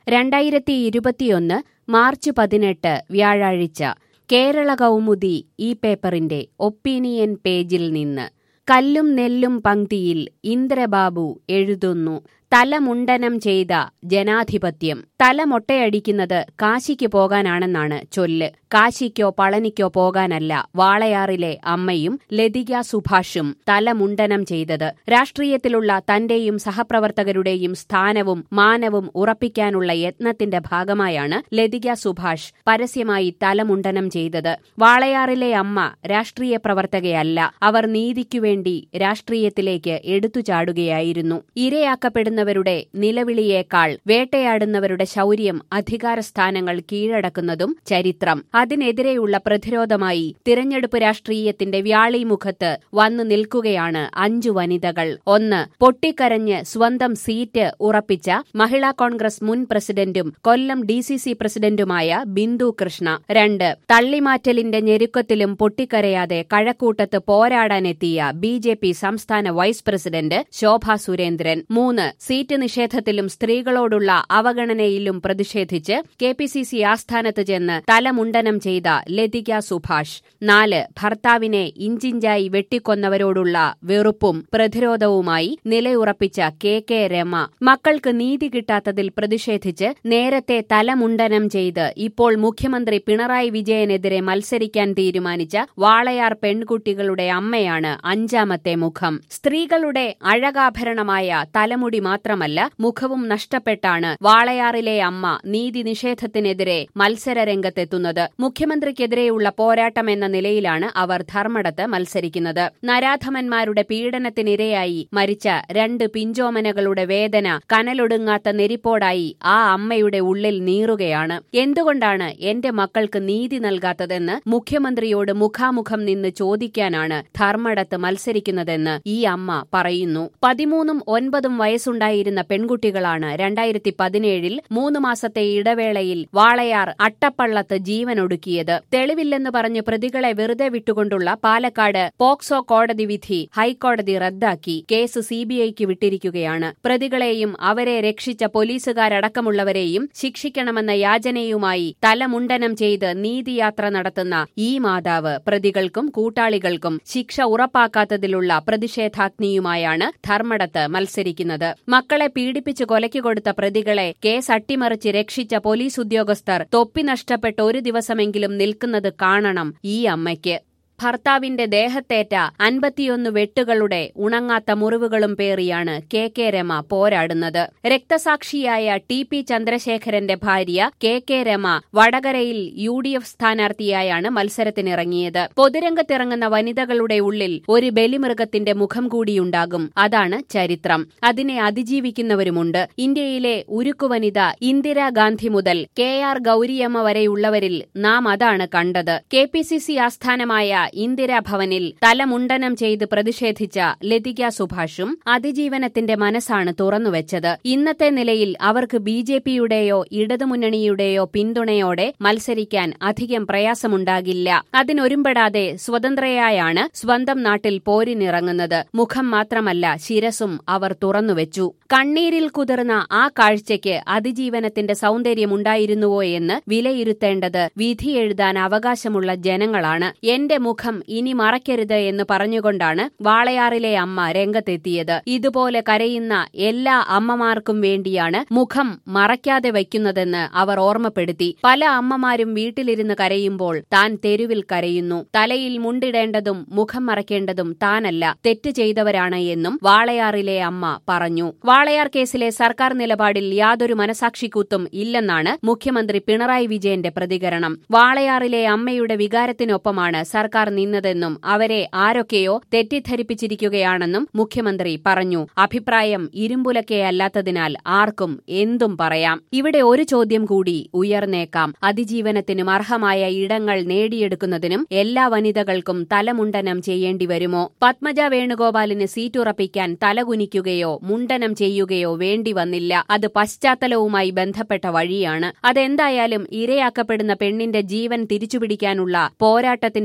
രണ്ടായിരത്തി ഇരുപത്തിയൊന്ന് മാർച്ച് പതിനെട്ട് വ്യാഴാഴ്ച കേരള കൗമുദി ഈ പേപ്പറിന്റെ ഒപ്പീനിയൻ പേജിൽ നിന്ന് കല്ലും നെല്ലും പങ്ക്തിയിൽ ഇന്ദ്രബാബു എഴുതുന്നു തലമുണ്ടനം ചെയ്ത ജനാധിപത്യം തല മൊട്ടയടിക്കുന്നത് കാശിക്ക് പോകാനാണെന്നാണ് ചൊല്ല് കാശിക്കോ പളനിക്കോ പോകാനല്ല വാളയാറിലെ അമ്മയും ലതിക സുഭാഷും തലമുണ്ടനം ചെയ്തത് രാഷ്ട്രീയത്തിലുള്ള തന്റെയും സഹപ്രവർത്തകരുടെയും സ്ഥാനവും മാനവും ഉറപ്പിക്കാനുള്ള യത്നത്തിന്റെ ഭാഗമായാണ് ലതിക സുഭാഷ് പരസ്യമായി തലമുണ്ടനം ചെയ്തത് വാളയാറിലെ അമ്മ രാഷ്ട്രീയ പ്രവർത്തകയല്ല അവർ നീതിക്കുവേണ്ടി രാഷ്ട്രീയത്തിലേക്ക് എടുത്തുചാടുകയായിരുന്നു ഇരയാക്കപ്പെടുന്നവരുടെ നിലവിളിയേക്കാൾ വേട്ടയാടുന്നവരുടെ ശൗര്യം അധികാരസ്ഥാനങ്ങൾ കീഴടക്കുന്നതും ചരിത്രം അതിനെതിരെയുള്ള പ്രതിരോധമായി തിരഞ്ഞെടുപ്പ് രാഷ്ട്രീയത്തിന്റെ വ്യാളിമുഖത്ത് വന്നു നിൽക്കുകയാണ് അഞ്ചു വനിതകൾ ഒന്ന് പൊട്ടിക്കരഞ്ഞ് സ്വന്തം സീറ്റ് ഉറപ്പിച്ച മഹിളാ കോൺഗ്രസ് മുൻ പ്രസിഡന്റും കൊല്ലം ഡി സി സി പ്രസിഡന്റുമായ ബിന്ദു കൃഷ്ണ രണ്ട് തള്ളിമാറ്റലിന്റെ ഞെരുക്കത്തിലും പൊട്ടിക്കരയാതെ കഴക്കൂട്ടത്ത് പോരാടാനെത്തിയ ബി ജെ പി സംസ്ഥാന വൈസ് പ്രസിഡന്റ് ശോഭ സുരേന്ദ്രൻ മൂന്ന് സീറ്റ് നിഷേധത്തിലും സ്ത്രീകളോടുള്ള അവഗണനയിലും പ്രതിഷേധിച്ച് കെ പി സി സി ആസ്ഥാനത്ത് ചെന്ന് തലമുണ്ടനം ചെയ്ത ലതിക സുഭാഷ് നാല് ഭർത്താവിനെ ഇഞ്ചിഞ്ചായി വെട്ടിക്കൊന്നവരോടുള്ള വെറുപ്പും പ്രതിരോധവുമായി നിലയുറപ്പിച്ച കെ കെ രമ മക്കൾക്ക് നീതി കിട്ടാത്തതിൽ പ്രതിഷേധിച്ച് നേരത്തെ തലമുണ്ടനം ചെയ്ത് ഇപ്പോൾ മുഖ്യമന്ത്രി പിണറായി വിജയനെതിരെ മത്സരിക്കാൻ തീരുമാനിച്ച വാളയാർ പെൺകുട്ടികളുടെ അമ്മയാണ് അഞ്ചാമത്തെ മുഖം സ്ത്രീകളുടെ അഴകാഭരണമായ തലമുടി മാത്രമല്ല മുഖവും നഷ്ടപ്പെട്ടാണ് വാളയാറിലെ അമ്മ നീതി നിഷേധത്തിനെതിരെ മത്സര രംഗത്തെത്തുന്നത് മുഖ്യമന്ത്രിക്കെതിരെയുള്ള പോരാട്ടം എന്ന നിലയിലാണ് അവർ ധർമ്മടത്ത് മത്സരിക്കുന്നത് നരാധമന്മാരുടെ പീഡനത്തിനിരയായി മരിച്ച രണ്ട് പിഞ്ചോമനകളുടെ വേദന കനലൊടുങ്ങാത്ത നെരിപ്പോടായി ആ അമ്മയുടെ ഉള്ളിൽ നീറുകയാണ് എന്തുകൊണ്ടാണ് എന്റെ മക്കൾക്ക് നീതി നൽകാത്തതെന്ന് മുഖ്യമന്ത്രിയോട് മുഖാമുഖം നിന്ന് ചോദിക്കാനാണ് ധർമ്മടത്ത് മത്സരിക്കുന്നതെന്ന് ഈ അമ്മ പറയുന്നു പതിമൂന്നും ഒൻപതും വയസ്സുണ്ടായിരുന്ന പെൺകുട്ടികളാണ് രണ്ടായിരത്തി പതിനേഴിൽ മൂന്ന് മാസത്തെ ഇടവേളയിൽ വാളയാർ അട്ടപ്പള്ളത്ത് ജീവനൊടുക്കിയത് തെളിവില്ലെന്ന് പറഞ്ഞ് പ്രതികളെ വെറുതെ വിട്ടുകൊണ്ടുള്ള പാലക്കാട് പോക്സോ കോടതി വിധി ഹൈക്കോടതി റദ്ദാക്കി കേസ് സിബിഐക്ക് വിട്ടിരിക്കുകയാണ് പ്രതികളെയും അവരെ രക്ഷിച്ച പോലീസുകാരടക്കമുള്ളവരെയും ശിക്ഷിക്കണമെന്ന യാചനയുമായി തലമുണ്ടനം ചെയ്ത് നീതിയാത്ര നടത്തുന്ന ഈ മാതാവ് പ്രതികൾക്കും കൂട്ടാളികൾക്കും ശിക്ഷ ഉറപ്പാക്കാത്തതിലുള്ള പ്രതിഷേധാഗ്നിയുമായാണ് ധർമ്മടത്ത് മത്സരിക്കുന്നത് മക്കളെ പീഡിപ്പിച്ച് കൊലയ്ക്ക് കൊടുത്ത പ്രതികളെ കേസ് അട്ടിമറിച്ച് രക്ഷിച്ച പോലീസ് ഉദ്യോഗസ്ഥർ തൊപ്പി നഷ്ടപ്പെട്ട് ഒരു ദിവസമെങ്കിലും നിൽക്കുന്നത് കാണണം ഈ അമ്മയ്ക്ക് ഭർത്താവിന്റെ ദേഹത്തേറ്റ അൻപത്തിയൊന്ന് വെട്ടുകളുടെ ഉണങ്ങാത്ത മുറിവുകളും പേറിയാണ് കെ കെ രമ പോരാടുന്നത് രക്തസാക്ഷിയായ ടി പി ചന്ദ്രശേഖരന്റെ ഭാര്യ കെ കെ രമ വടകരയിൽ യു ഡി എഫ് സ്ഥാനാർത്ഥിയായാണ് മത്സരത്തിനിറങ്ങിയത് പൊതുരംഗത്തിറങ്ങുന്ന വനിതകളുടെ ഉള്ളിൽ ഒരു ബലിമൃഗത്തിന്റെ മുഖം കൂടിയുണ്ടാകും അതാണ് ചരിത്രം അതിനെ അതിജീവിക്കുന്നവരുമുണ്ട് ഇന്ത്യയിലെ ഉരുക്കുവനിത ഇന്ദിരാഗാന്ധി മുതൽ കെ ആർ ഗൌരിയമ്മ വരെയുള്ളവരിൽ നാം അതാണ് കണ്ടത് കെ പി സി സി ആസ്ഥാനമായ ഇന്ദിരാഭവനിൽ തലമുണ്ടനം ചെയ്ത് പ്രതിഷേധിച്ച ലതിക സുഭാഷും അതിജീവനത്തിന്റെ മനസ്സാണ് തുറന്നുവെച്ചത് ഇന്നത്തെ നിലയിൽ അവർക്ക് ബി ജെ പിയുടെയോ ഇടതുമുന്നണിയുടെയോ പിന്തുണയോടെ മത്സരിക്കാൻ അധികം പ്രയാസമുണ്ടാകില്ല അതിനൊരുമ്പെടാതെ സ്വതന്ത്രയായാണ് സ്വന്തം നാട്ടിൽ പോരിനിറങ്ങുന്നത് മുഖം മാത്രമല്ല ശിരസും അവർ തുറന്നുവെച്ചു കണ്ണീരിൽ കുതിർന്ന ആ കാഴ്ചയ്ക്ക് അതിജീവനത്തിന്റെ സൗന്ദര്യമുണ്ടായിരുന്നുവോ എന്ന് വിലയിരുത്തേണ്ടത് വിധിയെഴുതാൻ അവകാശമുള്ള ജനങ്ങളാണ് എന്റെ മുഖം ഇനി മറയ്ക്കരുത് എന്ന് പറഞ്ഞുകൊണ്ടാണ് വാളയാറിലെ അമ്മ രംഗത്തെത്തിയത് ഇതുപോലെ കരയുന്ന എല്ലാ അമ്മമാർക്കും വേണ്ടിയാണ് മുഖം മറയ്ക്കാതെ വയ്ക്കുന്നതെന്ന് അവർ ഓർമ്മപ്പെടുത്തി പല അമ്മമാരും വീട്ടിലിരുന്ന് കരയുമ്പോൾ താൻ തെരുവിൽ കരയുന്നു തലയിൽ മുണ്ടിടേണ്ടതും മുഖം മറയ്ക്കേണ്ടതും താനല്ല തെറ്റ് ചെയ്തവരാണ് എന്നും വാളയാറിലെ അമ്മ പറഞ്ഞു വാളയാർ കേസിലെ സർക്കാർ നിലപാടിൽ യാതൊരു മനസാക്ഷിക്കൂത്തും ഇല്ലെന്നാണ് മുഖ്യമന്ത്രി പിണറായി വിജയന്റെ പ്രതികരണം വാളയാറിലെ അമ്മയുടെ വികാരത്തിനൊപ്പമാണ് സർക്കാർ നിന്നതെന്നും അവരെ ആരൊക്കെയോ തെറ്റിദ്ധരിപ്പിച്ചിരിക്കുകയാണെന്നും മുഖ്യമന്ത്രി പറഞ്ഞു അഭിപ്രായം ഇരുമ്പുലക്കെയല്ലാത്തതിനാൽ ആർക്കും എന്തും പറയാം ഇവിടെ ഒരു ചോദ്യം കൂടി ഉയർന്നേക്കാം അതിജീവനത്തിനും അർഹമായ ഇടങ്ങൾ നേടിയെടുക്കുന്നതിനും എല്ലാ വനിതകൾക്കും തലമുണ്ടനം ചെയ്യേണ്ടി വരുമോ പത്മജ വേണുഗോപാലിന് സീറ്റുറപ്പിക്കാൻ തലകുനിക്കുകയോ മുണ്ടനം ചെയ്യുകയോ വേണ്ടി വന്നില്ല അത് പശ്ചാത്തലവുമായി ബന്ധപ്പെട്ട വഴിയാണ് അതെന്തായാലും ഇരയാക്കപ്പെടുന്ന പെണ്ണിന്റെ ജീവൻ തിരിച്ചുപിടിക്കാനുള്ള പോരാട്ടത്തിന്റെ ഭാഗം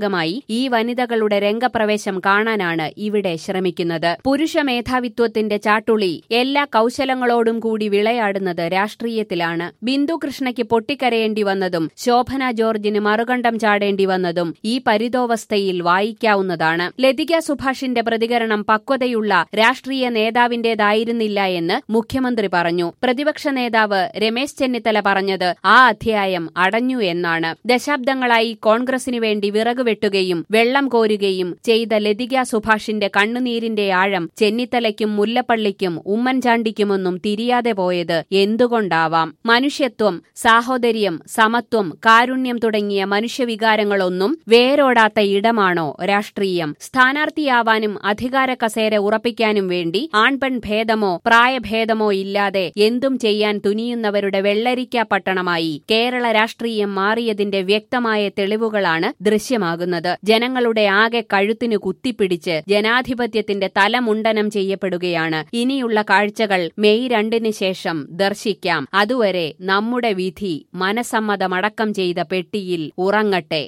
ഭാഗമായി ഈ വനിതകളുടെ രംഗപ്രവേശം കാണാനാണ് ഇവിടെ ശ്രമിക്കുന്നത് പുരുഷ മേധാവിത്വത്തിന്റെ ചാട്ടുളി എല്ലാ കൌശലങ്ങളോടും കൂടി വിളയാടുന്നത് രാഷ്ട്രീയത്തിലാണ് ബിന്ദു കൃഷ്ണയ്ക്ക് പൊട്ടിക്കരയേണ്ടി വന്നതും ശോഭന ജോർജിന് മറുകണ്ഠം ചാടേണ്ടി വന്നതും ഈ പരിതോവസ്ഥയിൽ വായിക്കാവുന്നതാണ് ലതിക സുഭാഷിന്റെ പ്രതികരണം പക്വതയുള്ള രാഷ്ട്രീയ നേതാവിന്റേതായിരുന്നില്ല എന്ന് മുഖ്യമന്ത്രി പറഞ്ഞു പ്രതിപക്ഷ നേതാവ് രമേശ് ചെന്നിത്തല പറഞ്ഞത് ആ അധ്യായം അടഞ്ഞു എന്നാണ് ദശാബ്ദങ്ങളായി കോൺഗ്രസിനു വേണ്ടി വിറക് വെട്ടുകയും വെള്ളം കോരുകയും ചെയ്ത ലതിക സുഭാഷിന്റെ കണ്ണുനീരിന്റെ ആഴം ചെന്നിത്തലയ്ക്കും മുല്ലപ്പള്ളിക്കും ഉമ്മൻചാണ്ടിക്കുമൊന്നും തിരിയാതെ പോയത് എന്തുകൊണ്ടാവാം മനുഷ്യത്വം സാഹോദര്യം സമത്വം കാരുണ്യം തുടങ്ങിയ മനുഷ്യവികാരങ്ങളൊന്നും വേരോടാത്ത ഇടമാണോ രാഷ്ട്രീയം സ്ഥാനാർത്ഥിയാവാനും അധികാര കസേര ഉറപ്പിക്കാനും വേണ്ടി ആൺപെൺ ഭേദമോ പ്രായഭേദമോ ഇല്ലാതെ എന്തും ചെയ്യാൻ തുനിയുന്നവരുടെ വെള്ളരിക്ക പട്ടണമായി കേരള രാഷ്ട്രീയം മാറിയതിന്റെ വ്യക്തമായ തെളിവുകളാണ് ദൃശ്യമാകുന്നത് ജനങ്ങളുടെ ആകെ കഴുത്തിനു കുത്തിപ്പിടിച്ച് ജനാധിപത്യത്തിന്റെ തലമുണ്ടനം ചെയ്യപ്പെടുകയാണ് ഇനിയുള്ള കാഴ്ചകൾ മെയ് രണ്ടിന് ശേഷം ദർശിക്കാം അതുവരെ നമ്മുടെ വിധി മനസമ്മതമടക്കം ചെയ്ത പെട്ടിയിൽ ഉറങ്ങട്ടെ